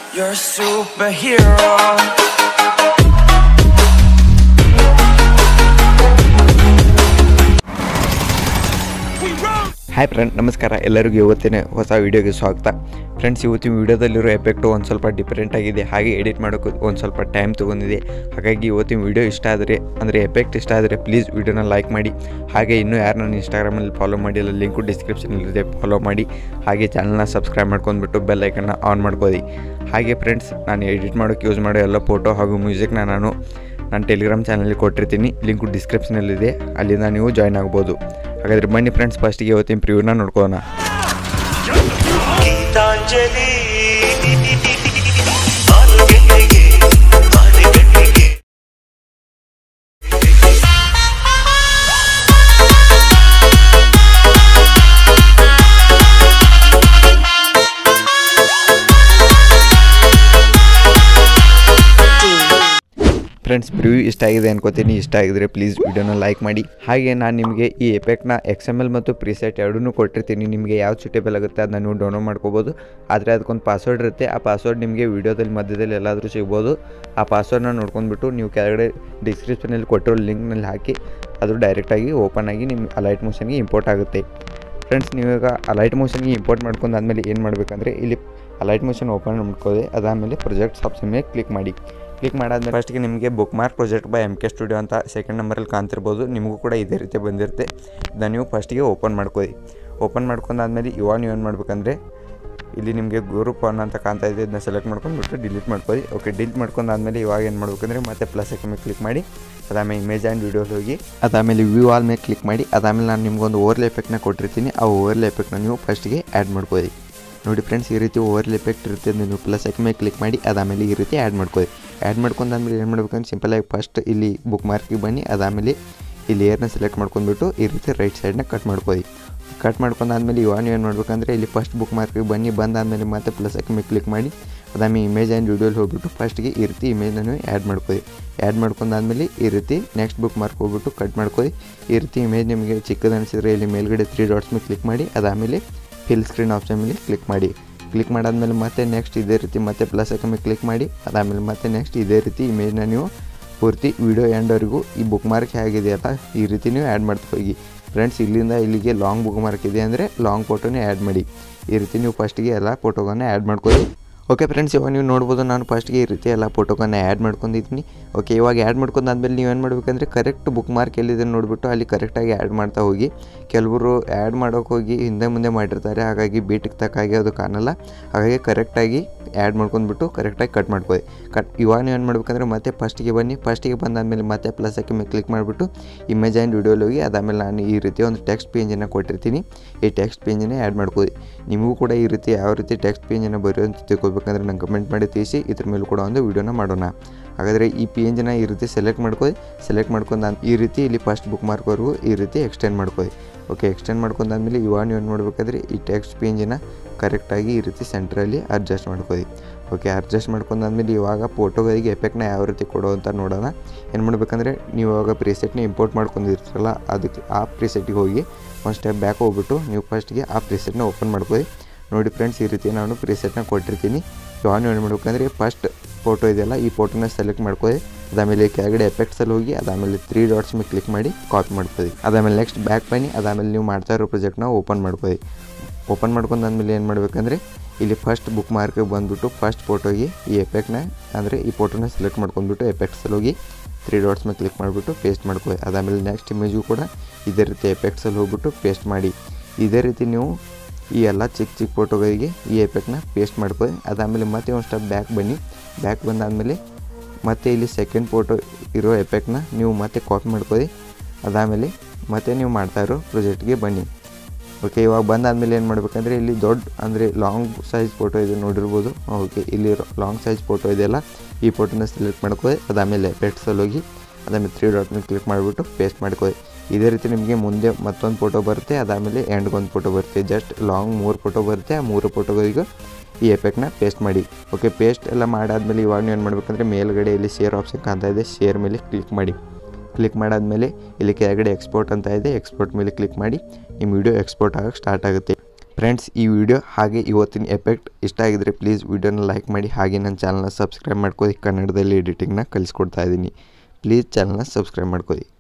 You're a superhero. Hi friend ನಮಸ್ಕಾರ ಎಲ್ಲರಿಗೂ ಇವತ್ತಿನ ಹೊಸ ವೀಡಿಯೋಗೆ ಸ್ವಾಗತ ಫ್ರೆಂಡ್ಸ್ ಇವತ್ತಿನ ವೀಡಿಯೋದಲ್ಲಿರೋ ಎಫೆಕ್ಟು ಒಂದು ಸ್ವಲ್ಪ ಡಿಫ್ರೆಂಟ್ ಆಗಿದೆ ಹಾಗೆ ಎಡಿಟ್ ಮಾಡೋಕ್ಕೆ ಒಂದು ಸ್ವಲ್ಪ ಟೈಮ್ ತೊಗೊಂಡಿದೆ ಹಾಗಾಗಿ ಇವತ್ತಿನ ವೀಡಿಯೋ ಇಷ್ಟ ಆದರೆ ಅಂದರೆ ಎಫೆಕ್ಟ್ ಇಷ್ಟ ಆದರೆ ಪ್ಲೀಸ್ ವೀಡಿಯೋನ ಲೈಕ್ ಮಾಡಿ ಹಾಗೆ ಇನ್ನೂ ಯಾರು ನನ್ನ ಇನ್ಸ್ಟಾಗ್ರಾಮಲ್ಲಿ ಫಾಲೋ ಮಾಡಿಲ್ಲ ಲಿಂಕು ಡಿಸ್ಕ್ರಿಪ್ಷನಲ್ಲಿದೆ ಫಾಲೋ ಮಾಡಿ ಹಾಗೆ ಚಾನಲ್ನ ಸಬ್ಸ್ಕ್ರೈಬ್ ಮಾಡ್ಕೊಂಡ್ಬಿಟ್ಟು ಬೆಲ್ ಐಕನ್ನ ಆನ್ ಮಾಡ್ಕೋದಿ ಹಾಗೆ ಫ್ರೆಂಡ್ಸ್ ನಾನು ಎಡಿಟ್ ಮಾಡೋಕ್ಕೆ ಯೂಸ್ ಮಾಡೋ ಎಲ್ಲ ಫೋಟೋ ಹಾಗೂ ಮ್ಯೂಸಿಕ್ನ ನಾನು ನಾನು ಟೆಲಿಗ್ರಾಮ್ ಚಾನಲ್ಲಿ ಕೊಟ್ಟಿರ್ತೀನಿ ಲಿಂಕು ಡಿಸ್ಕ್ರಿಪ್ಷನಲ್ಲಿದೆ ಅಲ್ಲಿಂದ ನೀವು ಜಾಯ್ನ್ ಆಗ್ಬೋದು ಹಾಗಾದರೆ ಬನ್ನಿ ಫ್ರೆಂಡ್ಸ್ ಫಸ್ಟಿಗೆ ಇವತ್ತಿನ ಪ್ರಿವ್ಯೂನ ನೋಡ್ಕೊಳ್ಳೋಣ ಗೀತಾಂಜಲಿ ಬಾಲಗಂಗೆಗೆ ಬಾಲಗಂಗೆಗೆ ಫ್ರೆಂಡ್ಸ್ ಪ್ರಿವ್ಯೂ ಇಷ್ಟ ಆಗಿದೆ ಅನ್ಕೋತೀನಿ ಇಷ್ಟ ಆಗಿದ್ರೆ ಪ್ಲೀಸ್ ವಿಡಿಯೋನ ಲೈಕ್ ಮಾಡಿ ಹಾಗೆ ನಾನು ನಿಮಗೆ ಈ ಎಫೆಕ್ಟ್ನ ಎಕ್ಸ್ ಎಮ್ ಎಲ್ ಮತ್ತು ಪ್ರಿಸೆಟ್ ಎರಡನ್ನೂ ಕೊಟ್ಟಿರ್ತೀನಿ ನಿಮಗೆ ಯಾವ್ದು ಸೂಟೇಬಲ್ ಆಗುತ್ತೆ ಅದನ್ನ ನೀವು ಡೌನ್ಲೋಡ್ ಮಾಡ್ಕೋಬೋದು ಆದರೆ ಅದಕ್ಕೊಂದು ಪಾಸ್ವರ್ಡ್ ಇರುತ್ತೆ ಆ ಪಾಸ್ವರ್ಡ್ ನಿಮಗೆ ವೀಡಿಯೋದಲ್ಲಿ ಮಧ್ಯದಲ್ಲಿ ಎಲ್ಲಾದರೂ ಸಿಗ್ಬೋದು ಆ ಪಾಸ್ವರ್ಡ್ನ ನೋಡ್ಕೊಂಡ್ಬಿಟ್ಟು ನೀವು ಕೆಳಗಡೆ ಡಿಸ್ಕ್ರಿಪ್ಷನಲ್ಲಿ ಕೊಟ್ಟಿರೋ ಲಿಂಕ್ನಲ್ಲಿ ಹಾಕಿ ಅದು ಡೈರೆಕ್ಟಾಗಿ ಓಪನ್ ಆಗಿ ನಿಮ್ಮ ಅಲೈಟ್ ಮೋಷನ್ಗೆ ಇಂಪೋರ್ಟ್ ಆಗುತ್ತೆ ಫ್ರೆಂಡ್ಸ್ ನೀವೀಗ ಅಲೈಟ್ ಮೋಷನ್ಗೆ ಇಂಪೋರ್ಟ್ ಮಾಡ್ಕೊಂಡು ಆದಮೇಲೆ ಏನು ಮಾಡಬೇಕಂದ್ರೆ ಇಲ್ಲಿ ಅಲೈಟ್ ಮೋಷನ್ ಓಪನ್ ಮಾಡ್ಕೊಳ್ಳಿ ಅದಾದಮೇಲೆ ಪ್ರೊಜೆಕ್ಟ್ಸ್ ಆಪ್ಷನ್ ಮೇಲೆ ಕ್ಲಿಕ್ ಮಾಡಿ ಕ್ಲಿಕ್ ಮಾಡಾದ್ಮೇಲೆ ಫಸ್ಟಿಗೆ ನಿಮಗೆ bookmark project by M K studio ಅಂತ ಸೆಕೆಂಡ್ ನಂಬರಲ್ಲಿ ಕಾಣ್ತಿರ್ಬೋದು ನಿಮಗೂ ಕೂಡ ಇದೇ ರೀತಿ ಬಂದಿರುತ್ತೆ ಇದನ್ನು ನೀವು ಫಸ್ಟಿಗೆ ಓಪನ್ ಮಾಡ್ಕೊಳ್ಳಿ ಓಪನ್ ಮಾಡ್ಕೊಂಡಾದ್ಮೇಲೆ ಇವಾಗ ನೀವು ಏನು ಮಾಡ್ಬೇಕಂದ್ರೆ ಇಲ್ಲಿ ನಿಮಗೆ ಗ್ರೂಪ್ ಒನ್ ಅಂತ ಕಾಣ್ತಾ ಇದೆ ಇದನ್ನ ಸೆಲೆಕ್ಟ್ ಮಾಡ್ಕೊಂಡ್ಬಿಟ್ಟು ಡಿಲೀಟ್ ಮಾಡ್ಕೊಳ್ಳಿ ಓಕೆ ಡಿಲೀಟ್ ಮಾಡ್ಕೊಂಡಾದ್ಮೇಲೆ ಇವಾಗ ಏನು ಮಾಡ್ಬೇಕಂದ್ರೆ ಮತ್ತೆ ಪ್ಲಸ್ ಮೇಲೆ ಕ್ಲಿಕ್ ಮಾಡಿ ಅದಾದಮೇಲೆ ಇಮೇಜ್ ಆ್ಯಂಡ್ ವೀಡಿಯೋಸ್ ಹೋಗಿ ಅದಾದಮೇಲೆ ವ್ಯೂ ಆಲ್ ಮೇಲೆ ಕ್ಲಿಕ್ ಮಾಡಿ ಅದಾದಮೇಲೆ ನಾನು ನಿಮ್ಗೊಂದು ಓವರ್ಲೆ ಎಫೆಕ್ಟ್ನ ಕೊಟ್ಟಿರ್ತೀನಿ ಆ ಓವರ್ಲೆ ಎಫೆಕ್ಟ್ನ ನೀವು ಫಸ್ಟಿಗೆ ಆ್ಯಡ್ ಮಾಡ್ಕೊಳ್ಳಿ ನೋಡಿ ಫ್ರೆಂಡ್ಸ್ ಈ ರೀತಿ ಓವರ್ಲೆ ಎಫೆಕ್ಟ್ ಇರುತ್ತೆ ನೀವು ಪ್ಲಸ್ ಮೇಲೆ ಕ್ಲಿಕ್ ಮಾಡಿ ಅದಾದಮೇಲೆ ಈ ರೀತಿ ಆ್ಯಡ್ ಮಾಡ್ಕೊಳ್ಳಿ ಆ್ಯಡ್ ಮಾಡ್ಕೊಂಡಾದ್ಮೇಲೆ ಏನು ಮಾಡ್ಬೇಕಂದ್ರೆ ಸಿಂಪಲಾಗಿ ಫಸ್ಟ್ ಇಲ್ಲಿ ಬುಕ್ ಮಾರ್ಕಿಗೆ ಬನ್ನಿ ಅದಾದಮೇಲೆ ಈ ಲೇಯರ್ನ ಸೆಲೆಕ್ಟ್ ಮಾಡ್ಕೊಂಡ್ಬಿಟ್ಟು ಈ ರೀತಿ ರೈಟ್ ಸೈಡ್ನ ಕಟ್ ಮಾಡ್ಕೊಳ್ಳಿ ಕಟ್ ಮಾಡ್ಕೊಂಡಾದ್ಮೇಲೆ ಇವಾಗ ನೀವು ಏನು ಮಾಡ್ಬೇಕಂದ್ರೆ ಇಲ್ಲಿ ಫಸ್ಟ್ ಬುಕ್ ಮಾರ್ಕಿಗೆ ಬನ್ನಿ ಬಂದಾದಮೇಲೆ ಮತ್ತೆ ಪ್ಲಸ್ ಮೇಲೆ ಕ್ಲಿಕ್ ಮಾಡಿ ಅದಾದ್ಮೇಲೆ ಇಮೇಜ್ ಆ್ಯಂಡ್ ವೀಡಿಯೋಲಿ ಹೋಗ್ಬಿಟ್ಟು ಫಸ್ಟ್ಗೆ ಈ ರೀತಿ ಇಮೇಜ್ನ ನೀವು ಆ್ಯಡ್ ಮಾಡ್ಕೊಳ್ಳಿ ಆ್ಯಡ್ ಮಾಡ್ಕೊಂಡಾದ್ಮೇಲೆ ಈ ರೀತಿ ನೆಕ್ಸ್ಟ್ ಬುಕ್ ಮಾರ್ಕ್ ಹೋಗ್ಬಿಟ್ಟು ಕಟ್ ಮಾಡ್ಕೊಳ್ಳಿ ಈ ರೀತಿ ಇಮೇಜ್ ನಿಮಗೆ ಚಿಕ್ಕದು ಅನಿಸಿದ್ರೆ ಇಲ್ಲಿ ಮೇಲ್ಗಡೆ ತ್ರೀ ಡಾಟ್ಸ್ ಮೇಲೆ ಕ್ಲಿಕ್ ಮಾಡಿ ಅದಾದಮೇಲೆ ಫಿಲ್ ಸ್ಕ್ರೀನ್ ಆಪ್ಷನ್ ಮೇಲೆ ಕ್ಲಿಕ್ ಮಾಡಿ ಕ್ಲಿಕ್ ಮಾಡಾದ್ಮೇಲೆ ಮತ್ತೆ ನೆಕ್ಸ್ಟ್ ಇದೇ ರೀತಿ ಮತ್ತೆ ಪ್ಲಸ್ ಮೇಲೆ ಕ್ಲಿಕ್ ಮಾಡಿ ಅದಾದಮೇಲೆ ಮತ್ತೆ ನೆಕ್ಸ್ಟ್ ಇದೇ ರೀತಿ ಇಮೇಜ್ನ ನೀವು ಪೂರ್ತಿ ವಿಡಿಯೋ ಎಂಡ್ವರೆಗೂ ಈ ಬುಕ್ ಮಾರ್ಕ್ ಹೇಗಿದೆಯಲ್ಲ ಈ ರೀತಿ ನೀವು ಆ್ಯಡ್ ಮಾಡ್ತಾ ಹೋಗಿ ಫ್ರೆಂಡ್ಸ್ ಇಲ್ಲಿಂದ ಇಲ್ಲಿಗೆ ಲಾಂಗ್ ಬುಕ್ ಮಾರ್ಕ್ ಇದೆ ಅಂದರೆ ಲಾಂಗ್ ಫೋಟೋನೇ ಆ್ಯಡ್ ಮಾಡಿ ಈ ರೀತಿ ನೀವು ಫಸ್ಟಿಗೆ ಎಲ್ಲ ಫೋಟೋಗಳನ್ನ ಆ್ಯಡ್ ಮಾಡ್ಕೊಳ್ಳಿ ಓಕೆ ಫ್ರೆಂಡ್ಸ್ ಇವಾಗ ನೀವು ನೋಡ್ಬೋದು ನಾನು ಫಸ್ಟ್ಗೆ ಈ ರೀತಿ ಎಲ್ಲ ಫೋಟೋಗಳನ್ನ ಆ್ಯಡ್ ಮಾಡ್ಕೊಂಡಿದ್ದೀನಿ ಓಕೆ ಇವಾಗ ಆ್ಯಡ್ ಮಾಡ್ಕೊಂಡಾದ್ಮೇಲೆ ನೀವು ಏನು ಮಾಡ್ಬೇಕಂದ್ರೆ ಕರೆಕ್ಟ್ ಬುಕ್ ಮಾರ್ಕ್ ಎಲ್ಲಿದೆ ನೋಡಿಬಿಟ್ಟು ಅಲ್ಲಿ ಕರೆಕ್ಟಾಗಿ ಆ್ಯಡ್ ಮಾಡ್ತಾ ಹೋಗಿ ಕೆಲವರು ಆ್ಯಡ್ ಮಾಡೋಕೆ ಹೋಗಿ ಹಿಂದೆ ಮುಂದೆ ಮಾಡಿರ್ತಾರೆ ಹಾಗಾಗಿ ಬೀಟಿಗೆ ತಕ್ಕಾಗಿ ಅದು ಕಾಣಲ್ಲ ಹಾಗಾಗಿ ಕರೆಕ್ಟಾಗಿ ಆ್ಯಡ್ ಮಾಡ್ಕೊಂಡ್ಬಿಟ್ಟು ಕರೆಕ್ಟಾಗಿ ಕಟ್ ಮಾಡ್ಕೊಳ್ಳಿ ಕಟ್ ಇವಾಗ ನೀವು ಏನು ಮಾಡ್ಬೇಕಂದ್ರೆ ಮತ್ತೆ ಫಸ್ಟಿಗೆ ಬನ್ನಿ ಫಸ್ಟಿಗೆ ಬಂದಾದ್ಮೇಲೆ ಮತ್ತೆ ಪ್ಲಸ್ ಹಾಕಿ ಮೇಲೆ ಕ್ಲಿಕ್ ಮಾಡಿಬಿಟ್ಟು ಇಮೇಜ್ ಆ್ಯಂಡ್ ವಿಡಿಯೋಲಿ ಹೋಗಿ ಅದಾದಮೇಲೆ ನಾನು ಈ ರೀತಿ ಒಂದು ಟೆಕ್ಸ್ಟ್ ಪೇಜನ್ನು ಕೊಟ್ಟಿರ್ತೀನಿ ಈ ಟೆಕ್ಸ್ಟ್ ಪೇಜನ್ನೇ ಆ್ಯಡ್ ಮಾಡ್ಕೊಳ್ಳಿ ನಿಮಗೂ ಕೂಡ ಈ ರೀತಿ ಯಾವ ರೀತಿ ಟೆಕ್ಸ್ಟ್ ಪೇಜನ್ನು ಬರೆಯೋ ಅಂತ ತಿಳ್ಕೊಬೇಕಂದ್ರೆ ನಂಗೆ ಕಮೆಂಟ್ ಮಾಡಿ ತಿಳಿಸಿ ಇದ್ರ ಮೇಲೂ ಕೂಡ ಒಂದು ವೀಡಿಯೋನ ಮಾಡೋಣ ಹಾಗಾದರೆ ಈ ಪೇಜನ್ನ ಈ ರೀತಿ ಸೆಲೆಕ್ಟ್ ಮಾಡ್ಕೊಳ್ಳಿ ಸೆಲೆಕ್ಟ್ ಮಾಡ್ಕೊಂಡು ಈ ರೀತಿ ಇಲ್ಲಿ ಫಸ್ಟ್ ಬುಕ್ ಮಾರ್ಕ್ವರೆಗೂ ಈ ರೀತಿ ಎಕ್ಸ್ಟೆಂಡ್ ಮಾಡ್ಕೊಳ್ಳಿ ಓಕೆ ಎಕ್ಸ್ಟೆಂಡ್ ಮಾಡ್ಕೊಂಡಾದ್ಮೇಲೆ ಇವಾಗ ನೀವು ಏನು ಮಾಡ್ಬೇಕಾದ್ರೆ ಈ ಟೆಕ್ಸ್ಟ್ ಪೇಜನ್ನ ಕರೆಕ್ಟಾಗಿ ಈ ರೀತಿ ಸೆಂಟ್ರಲ್ಲಿ ಅಡ್ಜಸ್ಟ್ ಮಾಡ್ಕೊಳ್ಳಿ ಓಕೆ ಅಡ್ಜಸ್ಟ್ ಮಾಡ್ಕೊಂಡಾದ್ಮೇಲೆ ಇವಾಗ ಫೋಟೋಗಳಿಗೆ ಎಫೆಕ್ಟ್ನ ಯಾವ ರೀತಿ ಕೊಡೋ ಅಂತ ನೋಡೋಣ ಏನು ಮಾಡ್ಬೇಕಂದ್ರೆ ನೀವು ಇವಾಗ ಪ್ರಿಸೆಟ್ನ ಇಂಪೋರ್ಟ್ ಮಾಡ್ಕೊಂಡಿರ್ತೀರಲ್ಲ ಅದಕ್ಕೆ ಆ ಪ್ರಿಸೆಟ್ಟಿಗೆ ಹೋಗಿ ಒಂದು ಸ್ಟೆಪ್ ಬ್ಯಾಕ್ ಹೋಗ್ಬಿಟ್ಟು ನೀವು ಫಸ್ಟ್ಗೆ ಆ ಪ್ರಿಸೆಟ್ನ ಓಪನ್ ಮಾಡ್ಕೊಳ್ಳಿ ನೋಡಿ ಫ್ರೆಂಡ್ಸ್ ಈ ರೀತಿ ನಾನು ಪ್ರಿಸೆಟ್ನ ಕೊಟ್ಟಿರ್ತೀನಿ ಇವಾಗ ನೀವು ಏನು ಮಾಡ್ಬೇಕಂದ್ರೆ ಫಸ್ಟ್ ಫೋಟೋ ಇದೆಯಲ್ಲ ಈ ಫೋಟೋನ ಸೆಲೆಕ್ಟ್ ಮಾಡ್ಕೊಳ್ಳಿ ಅದಾದಮೇಲೆ ಕೆಳಗಡೆ ಎಫೆಕ್ಟ್ಸಲ್ಲಿ ಹೋಗಿ ಅದಾದಮೇಲೆ ತ್ರೀ ಡಾಟ್ಸ್ ಮೇಲೆ ಕ್ಲಿಕ್ ಮಾಡಿ ಕಾಪಿ ಮಾಡ್ಕೊಳ್ಳಿ ಅದಾದಮೇಲೆ ನೆಕ್ಸ್ಟ್ ಬ್ಯಾಕ್ ಬನ್ನಿ ಅದಾದಮೇಲೆ ನೀವು ಮಾಡ್ತಾ ಇರೋ ಪ್ರಾಜೆಕ್ಟ್ನ ಓಪನ್ ಮಾಡ್ಕೊಳ್ಳಿ ಓಪನ್ ಮಾಡ್ಕೊಂಡಾದ್ಮೇಲೆ ಏನು ಮಾಡಬೇಕಂದ್ರೆ ಇಲ್ಲಿ ಫಸ್ಟ್ ಬುಕ್ ಮಾರ್ಕಿಗೆ ಬಂದುಬಿಟ್ಟು ಫಸ್ಟ್ ಫೋಟೋಗೆ ಈ ಎಫೆಕ್ಟ್ನ ಅಂದರೆ ಈ ಫೋಟೋನ ಸೆಲೆಕ್ಟ್ ಮಾಡ್ಕೊಂಡ್ಬಿಟ್ಟು ಎಫೆಕ್ಟ್ಸಲ್ಲಿ ಹೋಗಿ ತ್ರೀ ಡಾಟ್ಸ್ ಮೇಲೆ ಕ್ಲಿಕ್ ಮಾಡಿಬಿಟ್ಟು ಪೇಸ್ಟ್ ಮಾಡ್ಕೊಳ್ಳಿ ಅದಾದಮೇಲೆ ನೆಕ್ಸ್ಟ್ ಇಮೇಜು ಕೂಡ ಇದೇ ರೀತಿ ಎಫೆಕ್ಟ್ಸಲ್ಲಿ ಹೋಗ್ಬಿಟ್ಟು ಪೇಸ್ಟ್ ಮಾಡಿ ಇದೇ ರೀತಿ ನೀವು ಈ ಎಲ್ಲ ಚಿಕ್ಕ ಚಿಕ್ಕ ಫೋಟೋಗಳಿಗೆ ಈ ಎಫೆಕ್ಟ್ನ ಪೇಸ್ಟ್ ಮಾಡ್ಕೊಳ್ಳಿ ಅದಾದಮೇಲೆ ಮತ್ತೆ ಒಂದು ಸ್ಟೆಪ್ ಬ್ಯಾಕ್ ಬನ್ನಿ ಬ್ಯಾಕ್ ಬಂದಾದಮೇಲೆ ಮತ್ತೆ ಇಲ್ಲಿ ಸೆಕೆಂಡ್ ಫೋಟೋ ಇರೋ ಎಫೆಕ್ಟ್ನ ನೀವು ಮತ್ತೆ ಕಾಪಿ ಮಾಡ್ಕೊಳ್ಳಿ ಅದಾದಮೇಲೆ ಮತ್ತೆ ನೀವು ಮಾಡ್ತಾ ಇರೋ ಪ್ರಾಜೆಕ್ಟ್ಗೆ ಬನ್ನಿ ಓಕೆ ಇವಾಗ ಬಂದಾದಮೇಲೆ ಏನು ಮಾಡ್ಬೇಕಂದ್ರೆ ಇಲ್ಲಿ ದೊಡ್ಡ ಅಂದರೆ ಲಾಂಗ್ ಸೈಜ್ ಫೋಟೋ ಇದೆ ನೋಡಿರ್ಬೋದು ಓಕೆ ಇಲ್ಲಿ ಲಾಂಗ್ ಸೈಜ್ ಫೋಟೋ ಇದೆಯಲ್ಲ ಈ ಫೋಟೋನ ಸೆಲೆಕ್ಟ್ ಮಾಡ್ಕೊಳ್ಳಿ ಅದಾದಮೇಲೆ ಎಫೆಕ್ಟ್ಸಲ್ಲಿ ಹೋಗಿ ಅದಾದಮೇಲೆ ತ್ರೀ ಡಾಟ್ ಮೇಲೆ ಕ್ಲಿಕ್ ಮಾಡಿಬಿಟ್ಟು ಪೇಸ್ಟ್ ಮಾಡ್ಕೊಳ್ಳಿ ಇದೇ ರೀತಿ ನಿಮಗೆ ಮುಂದೆ ಮತ್ತೊಂದು ಫೋಟೋ ಬರುತ್ತೆ ಅದಾದಮೇಲೆ ಎಂಡ್ಗೊಂದು ಫೋಟೋ ಬರುತ್ತೆ ಜಸ್ಟ್ ಲಾಂಗ್ ಮೂರು ಫೋಟೋ ಬರುತ್ತೆ ಆ ಮೂರು ಫೋಟೋಗಳಿಗೂ ಈ ಎಫೆಕ್ಟ್ನ ಪೇಸ್ಟ್ ಮಾಡಿ ಓಕೆ ಪೇಸ್ಟ್ ಎಲ್ಲ ಮಾಡಾದ್ಮೇಲೆ ಇವಾಗ ನೀವು ಏನು ಮಾಡಬೇಕಂದ್ರೆ ಮೇಲ್ಗಡೆ ಇಲ್ಲಿ ಶೇರ್ ಆಪ್ಷನ್ ಕಾಣ್ತಾ ಇದೆ ಶೇರ್ ಮೇಲೆ ಕ್ಲಿಕ್ ಮಾಡಿ ಕ್ಲಿಕ್ ಮಾಡಾದ್ಮೇಲೆ ಇಲ್ಲಿ ಕೆಳಗಡೆ ಎಕ್ಸ್ಪೋರ್ಟ್ ಅಂತ ಇದೆ ಎಕ್ಸ್ಪೋರ್ಟ್ ಮೇಲೆ ಕ್ಲಿಕ್ ಮಾಡಿ ನಿಮ್ಮ ವಿಡಿಯೋ ಎಕ್ಸ್ಪೋರ್ಟ್ ಆಗೋಕ್ಕೆ ಸ್ಟಾರ್ಟ್ ಆಗುತ್ತೆ ಫ್ರೆಂಡ್ಸ್ ಈ ವಿಡಿಯೋ ಹಾಗೆ ಇವತ್ತಿನ ಎಫೆಕ್ಟ್ ಇಷ್ಟ ಆಗಿದ್ರೆ ಪ್ಲೀಸ್ ವಿಡಿಯೋನ ಲೈಕ್ ಮಾಡಿ ಹಾಗೆ ನನ್ನ ಚಾನಲ್ನ ಸಬ್ಸ್ಕ್ರೈಬ್ ಮಾಡ್ಕೊಳ್ಳಿ ಕನ್ನಡದಲ್ಲಿ ಎಡಿಟಿಂಗ್ನ ಕಲಿಸ್ಕೊಡ್ತಾ ಇದ್ದೀನಿ ಪ್ಲೀಸ್ ಚಾನಲ್ನ ಸಬ್ಸ್ಕ್ರೈಬ್ ಮಾಡ್ಕೊಳ್ಳಿ